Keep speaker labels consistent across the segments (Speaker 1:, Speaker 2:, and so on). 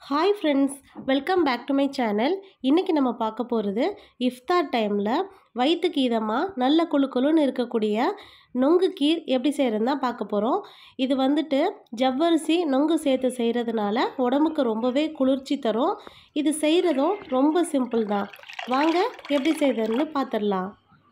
Speaker 1: hi friends welcome back to my channel இன்றைக்கி நம்ம பார்க்க போகிறது இஃப்தார் டைமில் வயிற்றுக்கு இதமாக நல்ல குளு குளுன்னு இருக்கக்கூடிய நொங்கு கீர் எப்படி செய்கிறதுன்னு தான் பார்க்க போகிறோம் இது வந்துட்டு ஜவ்வரிசி நொங்கு சேர்த்து செய்கிறதுனால உடம்புக்கு ரொம்பவே குளிர்ச்சி தரும் இது செய்கிறதும் ரொம்ப சிம்பிள் தான் வாங்க எப்படி செய்கிறதுன்னு பார்த்துடலாம்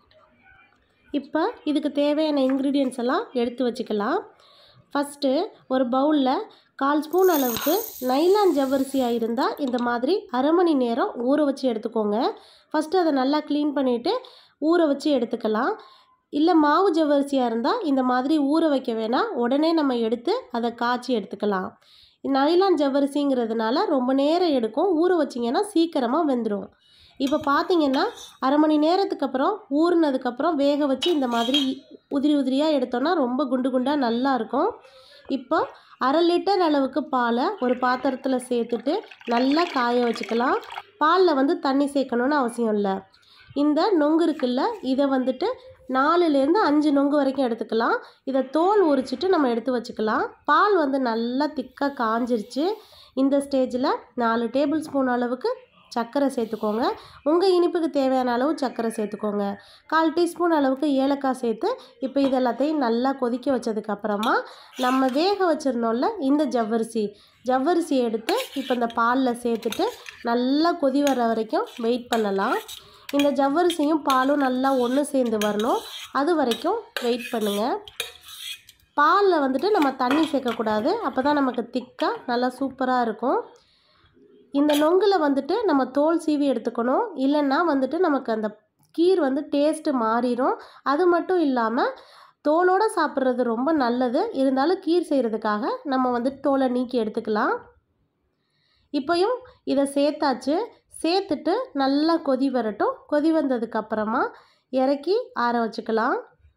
Speaker 1: இப்போ இதுக்கு தேவையான இன்க்ரீடியன்ஸ் எல்லாம் எடுத்து வச்சுக்கலாம் ஃபஸ்ட்டு ஒரு பவுலில் கால் ஸ்பூன் அளவுக்கு நைலான் ஜவ்வரிசியாக இருந்தால் இந்த மாதிரி அரை மணி நேரம் ஊற வச்சு எடுத்துக்கோங்க ஃபஸ்ட்டு அதை நல்லா க்ளீன் பண்ணிவிட்டு ஊற வச்சு எடுத்துக்கலாம் இல்லை மாவு ஜவ்வரிசியாக இருந்தால் இந்த மாதிரி ஊற வைக்க வேணாம் உடனே நம்ம எடுத்து அதை காய்ச்சி எடுத்துக்கலாம் நைலான் ஜவ்வரிசிங்கிறதுனால ரொம்ப நேரம் எடுக்கும் ஊற வச்சிங்கன்னா சீக்கிரமாக வெந்துடும் இப்போ பார்த்தீங்கன்னா அரை மணி நேரத்துக்கு அப்புறம் ஊறினதுக்கப்புறம் வேக வச்சு இந்த மாதிரி உதிரி உதிரியாக எடுத்தோன்னா ரொம்ப குண்டு குண்டாக நல்லா இருக்கும் இப்போ அரை லிட்டர் அளவுக்கு பாலை ஒரு பாத்திரத்தில் சேர்த்துட்டு நல்லா காய வச்சுக்கலாம் பாலில் வந்து தண்ணி சேர்க்கணுன்னு அவசியம் இல்லை இந்த நொங்கு இருக்குல்ல இதை வந்துட்டு நாலுலேருந்து அஞ்சு நொங்கு வரைக்கும் எடுத்துக்கலாம் இதை தோல் உரிச்சிட்டு நம்ம எடுத்து வச்சுக்கலாம் பால் வந்து நல்லா திக்காக காஞ்சிருச்சு இந்த ஸ்டேஜில் நாலு டேபிள் ஸ்பூன் அளவுக்கு சர்க்கரை சேர்த்துக்கோங்க உங்கள் இனிப்புக்கு தேவையான அளவு சர்க்கரை சேர்த்துக்கோங்க கால் டீஸ்பூன் அளவுக்கு ஏலக்காய் சேர்த்து இப்போ இது எல்லாத்தையும் நல்லா கொதிக்க வச்சதுக்கப்புறமா நம்ம வேக வச்சுருந்தோம்ல இந்த ஜவ்வரிசி ஜவ்வரிசி எடுத்து இப்போ இந்த பாலில் சேர்த்துட்டு நல்லா கொதி வர வரைக்கும் வெயிட் பண்ணலாம் இந்த ஜவ்வரிசியும் பாலும் நல்லா ஒன்று சேர்ந்து வரணும் அது வரைக்கும் வெயிட் பண்ணுங்கள் பாலில் வந்துட்டு நம்ம தண்ணி சேர்க்கக்கூடாது அப்போ தான் நமக்கு திக்காக நல்லா சூப்பராக இருக்கும் இந்த நொங்கில் வந்துட்டு நம்ம தோல் சீவி எடுத்துக்கணும் இல்லைன்னா வந்துட்டு நமக்கு அந்த கீர் வந்து டேஸ்ட்டு மாறிடும் அது மட்டும் இல்லாமல் தோலோடு சாப்பிட்றது ரொம்ப நல்லது இருந்தாலும் கீர் செய்கிறதுக்காக நம்ம வந்து தோலை நீக்கி எடுத்துக்கலாம் இப்போயும் இதை சேர்த்தாச்சு சேர்த்துட்டு நல்லா கொதி வரட்டும் கொதி வந்ததுக்கப்புறமா இறக்கி ஆற வச்சுக்கலாம்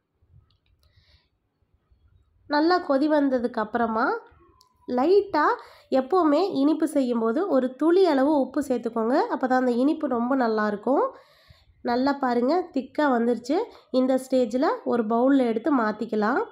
Speaker 1: நல்லா கொதி வந்ததுக்கப்புறமா லைட்டாக எப்போவுமே இனிப்பு செய்யும்போது ஒரு துளி அளவு உப்பு சேர்த்துக்கோங்க அப்போ தான் அந்த இனிப்பு ரொம்ப நல்லாயிருக்கும் நல்லா பாருங்கள் திக்காக வந்துருச்சு இந்த ஸ்டேஜில் ஒரு பவுலில் எடுத்து மாற்றிக்கலாம்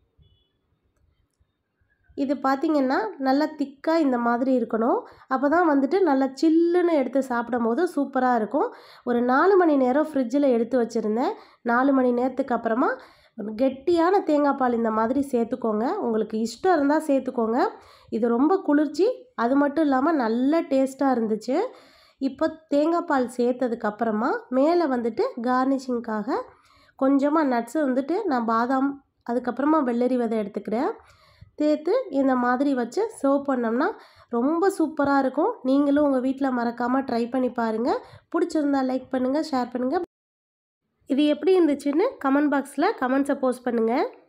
Speaker 1: இது பார்த்திங்கன்னா நல்லா திக்காக இந்த மாதிரி இருக்கணும் அப்போ தான் வந்துட்டு நல்லா சில்லுன்னு எடுத்து சாப்பிடும் போது சூப்பராக இருக்கும் ஒரு நாலு மணி நேரம் ஃப்ரிட்ஜில் எடுத்து வச்சுருந்தேன் நாலு மணி நேரத்துக்கு அப்புறமா கெட்டியான தேங்காய் பால் இந்த மாதிரி சேர்த்துக்கோங்க உங்களுக்கு இஷ்டம் இருந்தால் சேர்த்துக்கோங்க இது ரொம்ப குளிர்ச்சி அது மட்டும் இல்லாமல் நல்ல டேஸ்ட்டாக இருந்துச்சு இப்போ தேங்காய் பால் சேர்த்ததுக்கப்புறமா மேலே வந்துட்டு கார்னிஷிங்காக கொஞ்சமாக நட்ஸு வந்துட்டு நான் பாதாம் அதுக்கப்புறமா வெள்ளரி விதை எடுத்துக்கிறேன் சேர்த்து இந்த மாதிரி வச்சு சர்வ் பண்ணோம்னா ரொம்ப சூப்பராக இருக்கும் நீங்களும் உங்கள் வீட்டில் மறக்காமல் ட்ரை பண்ணி பாருங்கள் பிடிச்சிருந்தா லைக் பண்ணுங்கள் ஷேர் பண்ணுங்கள் இது எப்படி இருந்துச்சுன்னு கமெண்ட் பாக்ஸில் கமெண்ட்ஸை போஸ்ட் பண்ணுங்கள்